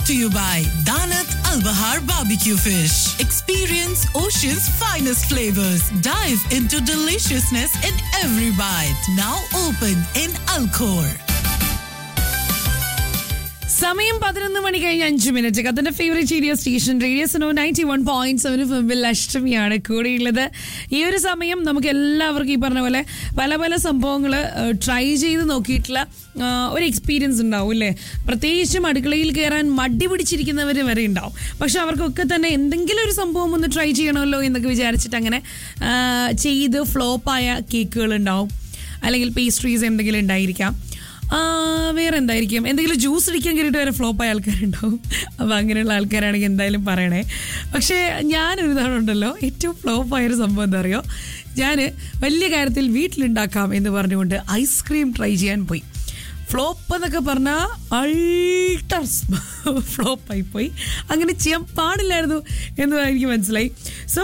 to you by Danat Al Bahar Barbecue Fish. Experience Ocean's finest flavors. Dive into deliciousness in every bite. Now open in Alcor. സമയം പതിനൊന്ന് മണി കഴിഞ്ഞ് അഞ്ച് minute കത്തിന്റെ favourite radio station radio Suno ninety one point seven ഫിബിൽ അഷ്ടമിയാണ് കൂടെയുള്ളത് ഈ ഒരു സമയം നമുക്ക് എല്ലാവർക്കും ഈ പറഞ്ഞ പോലെ പല പല സംഭവങ്ങൾ ട്രൈ ചെയ്ത് നോക്കിയിട്ടുള്ള ആ, ഒരു എക്സ്പീരിയൻസ് ഉണ്ടാവും അല്ലേ പ്രത്യേകിച്ചും അടുക്കളയിൽ കയറാൻ മടി പിടിച്ചിരിക്കുന്നവർ വരെ ഉണ്ടാവും പക്ഷെ അവർക്കൊക്കെ തന്നെ എന്തെങ്കിലും ഒരു സംഭവം ഒന്ന് ട്രൈ ചെയ്യണമല്ലോ എന്നൊക്കെ വിചാരിച്ചിട്ട് അങ്ങനെ ആ, ചെയ്ത് ഫ്ലോപ്പായ കേക്കുകൾ ഉണ്ടാവും അല്ലെങ്കിൽ പേസ്ട്രീസ് എന്തെങ്കിലും ഉണ്ടായിരിക്കാം ആ, വേറെ എന്തായിരിക്കും എന്തെങ്കിലും ജ്യൂസ് അടിക്കാൻ കയറിയിട്ട് വരെ ഫ്ലോപ്പ് ആയ ആൾക്കാരുണ്ടാവും അപ്പോൾ അങ്ങനെയുള്ള ആൾക്കാരാണെങ്കിൽ എന്തായാലും പറയണേ പക്ഷേ ഞാനൊരു തവണ ഉണ്ടല്ലോ ഏറ്റവും ഫ്ലോപ്പ് ആയൊരു സംഭവം എന്താ അറിയോ ഞാൻ വലിയ കാര്യത്തിൽ വീട്ടിലുണ്ടാക്കാം എന്ന് പറഞ്ഞുകൊണ്ട് ഐസ്ക്രീം ട്രൈ ചെയ്യാൻ പോയി ഫ്ലോപ്പ് എന്നൊക്കെ പറഞ്ഞാൽ അൾട്ടർ ഫ്ലോപ്പായി പോയി അങ്ങനെ ചെയ്യാൻ പാടില്ലായിരുന്നു എന്ന് എനിക്ക് മനസ്സിലായി സോ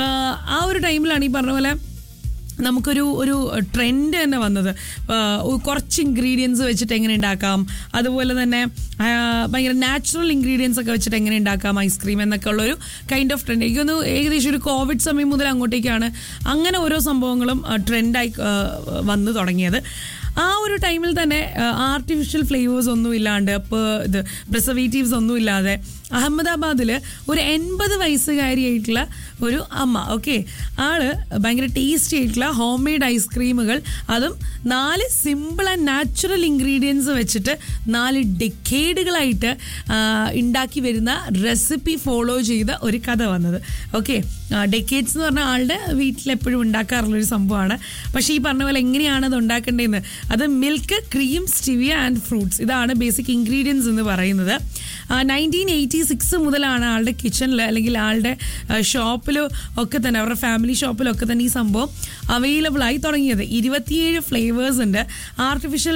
ആ ഒരു ടൈമിലാണ് ഈ പറഞ്ഞ പോലെ നമുക്കൊരു ഒരു ട്രെൻഡ് തന്നെ വന്നത് ആ, ഒരു കുറച്ച് ഇൻഗ്രീഡിയൻസ് വെച്ചിട്ട് എങ്ങനെ ഉണ്ടാക്കാം അതുപോലെ തന്നെ ആ, ഭയങ്കര നാച്ചുറൽ ഇൻഗ്രീഡിയൻസ് ഒക്കെ വെച്ചിട്ട് എങ്ങനെ ഉണ്ടാക്കാം ഐസ്ക്രീം എന്നൊക്കെ ഉള്ളൊരു കൈൻഡ് ഓഫ് ട്രെൻഡ് എനിക്കൊന്ന് ഏകദേശം ഒരു കോവിഡ് സമയം മുതൽ അങ്ങോട്ടേക്കാണ് അങ്ങനെ ഓരോ സംഭവങ്ങളും ട്രെൻഡായി വന്നു തുടങ്ങിയത് ആ ഒരു ടൈമിൽ തന്നെ ആർട്ടിഫിഷ്യൽ ഫ്ലേവേഴ്സ് ഒന്നും ഇല്ലാണ്ട് ഇപ്പോൾ ഇത് പ്രിസർവേറ്റീവ്സ് ഒന്നും ഇല്ലാതെ അഹമ്മദാബാദിൽ ഒരു എൺപത് വയസ്സുകാരിയായിട്ടുള്ള ഒരു അമ്മ ഓക്കെ ആള് ഭയങ്കര ടേസ്റ്റി ആയിട്ടുള്ള ഹോം മെയ്ഡ് ഐസ്ക്രീമുകൾ അതും നാല് സിമ്പിൾ ആൻഡ് നാച്ചുറൽ ഇൻഗ്രീഡിയൻസ് വെച്ചിട്ട് നാല് ഡെക്കേഡുകളായിട്ട് ഉണ്ടാക്കി വരുന്ന റെസിപ്പി ഫോളോ ചെയ്ത ഒരു കഥ വന്നത് ഓക്കെ ഡെക്കേഡ്സ് എന്ന് പറഞ്ഞാൽ ആളുടെ വീട്ടിൽ എപ്പോഴും ഉണ്ടാക്കാറുള്ളൊരു സംഭവമാണ് പക്ഷേ ഈ പറഞ്ഞ പോലെ എങ്ങനെയാണ് അത് ഉണ്ടാക്കേണ്ടതെന്ന് അത് milk cream stevia and fruits ഇതാണ് ബേസിക് ഇൻഗ്രീഡിയൻസ് എന്ന് പറയുന്നത് നയൻറ്റീൻ എയ്റ്റി സിക്സ് മുതലാണ് ആളുടെ കിച്ചണിൽ അല്ലെങ്കിൽ ആളുടെ ഷോപ്പിലോ ഒക്കെ തന്നെ അവരുടെ ഫാമിലി ഷോപ്പിലൊക്കെ തന്നെ ഈ സംഭവം അവൈലബിൾ ആയി തുടങ്ങിയത് ഇരുപത്തിയേഴ് ഫ്ലേവേഴ്സ് ഉണ്ട് ആർട്ടിഫിഷ്യൽ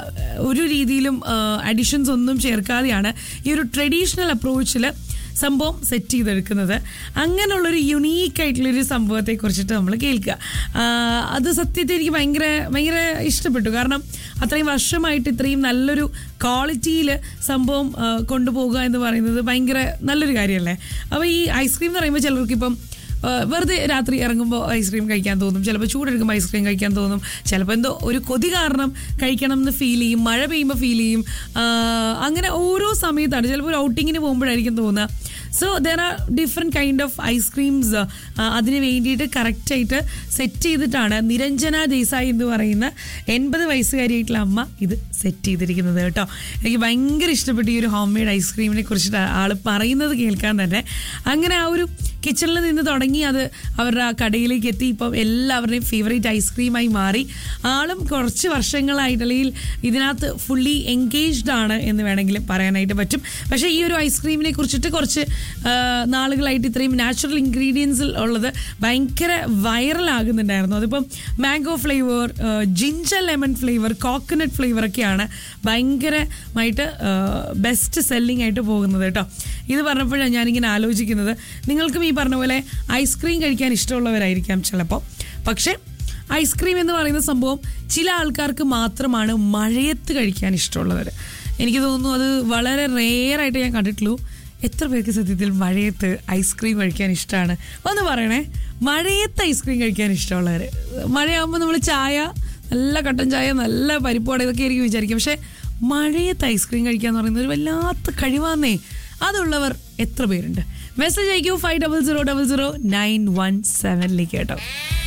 ഒരു രീതിയിലും അഡീഷൻസ് ഒന്നും ചേർക്കാതെയാണ് ഈ ഒരു ട്രഡീഷണൽ അപ്രോച്ചിൽ സംഭവം സെറ്റ് ചെയ്തെടുക്കുന്നത് അങ്ങനെയുള്ളൊരു യുണീക്ക് ആയിട്ടുള്ളൊരു സംഭവത്തെ കുറിച്ചിട്ട് നമ്മൾ കേൾക്കുക ആ, അത് സത്യത്തിൽ എനിക്ക് ഭയങ്കര ഭയങ്കര ഇഷ്ടപ്പെട്ടു കാരണം അത്രയും വർഷമായിട്ട് ഇത്രയും നല്ലൊരു ക്വാളിറ്റിയിൽ സംഭവം ആ, കൊണ്ടുപോകുക എന്ന് പറയുന്നത് ഭയങ്കര നല്ലൊരു കാര്യമല്ലേ അപ്പോൾ ഈ ഐസ്ക്രീം എന്ന് പറയുമ്പോൾ ചിലർക്ക് ഇപ്പം ആ, വെറുതെ രാത്രി ഇറങ്ങുമ്പോൾ ഐസ്ക്രീം കഴിക്കാൻ തോന്നും ചിലപ്പോൾ ചൂടെടുക്കുമ്പോൾ ഐസ്ക്രീം കഴിക്കാൻ തോന്നും ചിലപ്പോൾ എന്തോ ഒരു കൊതി കാരണം കഴിക്കണം എന്ന് ഫീൽ ചെയ്യും മഴ പെയ്യുമ്പോൾ ഫീൽ ചെയ്യും ആ, അങ്ങനെ ഓരോ സമയത്താണ് ചിലപ്പോൾ ഒരു ഔട്ടിങ്ങിന് പോകുമ്പോഴായിരിക്കും തോന്നുക so there are different kind of ice creams അതിന് വേണ്ടിയിട്ട് കറക്റ്റായിട്ട് സെറ്റ് ചെയ്തിട്ടാണ് നിരഞ്ജന ദേശായി എന്ന് പറയുന്ന എൺപത് വയസ്സുകാരിയായിട്ടുള്ള അമ്മ ഇത് സെറ്റ് ചെയ്തിരിക്കുന്നത് കേട്ടോ എനിക്ക് ഭയങ്കര ഇഷ്ടപ്പെട്ടു ഈ ഒരു ഹോം മെയ്ഡ് ഐസ്ക്രീമിനെ കുറിച്ചിട്ട് ആൾ പറയുന്നത് കേൾക്കാൻ തന്നെ അങ്ങനെ ആ ഒരു കിച്ചണിൽ നിന്ന് തുടങ്ങി അത് അവരുടെ ആ കടയിലേക്ക് എത്തി ഇപ്പം എല്ലാവരുടെയും ഫേവറേറ്റ് ഐസ്ക്രീമായി മാറി ആളും കുറച്ച് വർഷങ്ങളായിട്ട് അല്ലെങ്കിൽ ഇതിനകത്ത് ഫുള്ളി എൻഗേജ്ഡ് ആണ് എന്ന് വേണമെങ്കിൽ പറയാനായിട്ട് പറ്റും പക്ഷേ ഈ ഒരു ഐസ്ക്രീമിനെ കുറിച്ചിട്ട് കുറച്ച് ആ, നാളുകളായിട്ട് ഇത്രയും നാച്ചുറൽ ഇൻഗ്രീഡിയൻസിൽ ഉള്ളത് ഭയങ്കര വൈറലാകുന്നുണ്ടായിരുന്നു അതിപ്പം mango flavour ginger lemon flavour coconut flavour ഒക്കെയാണ് ഭയങ്കരമായിട്ട് ബെസ്റ്റ് സെല്ലിംഗ് ആയിട്ട് പോകുന്നത് കേട്ടോ ഇത് പറഞ്ഞപ്പോഴാണ് ഞാനിങ്ങനെ ആലോചിക്കുന്നത് നിങ്ങൾക്കും ഈ പറഞ്ഞ പോലെ ഐസ്ക്രീം കഴിക്കാൻ ഇഷ്ടമുള്ളവരായിരിക്കാം ചിലപ്പോൾ പക്ഷേ ഐസ്ക്രീം എന്ന് പറയുന്ന സംഭവം ചില ആൾക്കാർക്ക് മാത്രമാണ് മഴയത്ത് കഴിക്കാൻ ഇഷ്ടമുള്ളവർ എനിക്ക് തോന്നുന്നു അത് വളരെ റെയറായിട്ട് ഞാൻ കണ്ടിട്ടുള്ളൂ എത്ര പേർക്ക് സത്യത്തിൽ മഴയത്ത് ഐസ്ക്രീം കഴിക്കാൻ ഇഷ്ടമാണ് ഒന്ന് പറയണേ മഴയത്ത് ഐസ്ക്രീം കഴിക്കാൻ ഇഷ്ടമുള്ളവർ മഴയാകുമ്പോൾ നമ്മൾ ചായ നല്ല കട്ടൻ ചായ നല്ല പരിപ്പോടെ ഇതൊക്കെ ആയിരിക്കും വിചാരിക്കും പക്ഷേ മഴയത്ത് ഐസ്ക്രീം കഴിക്കുക എന്ന് പറയുന്നത് ഒരു വല്ലാത്ത കഴിവാന്നേ അതുള്ളവർ എത്ര പേരുണ്ട് മെസ്സേജ് അയക്കൂ five double zero double zero nine one സെവനിലേക്ക് കേട്ടോ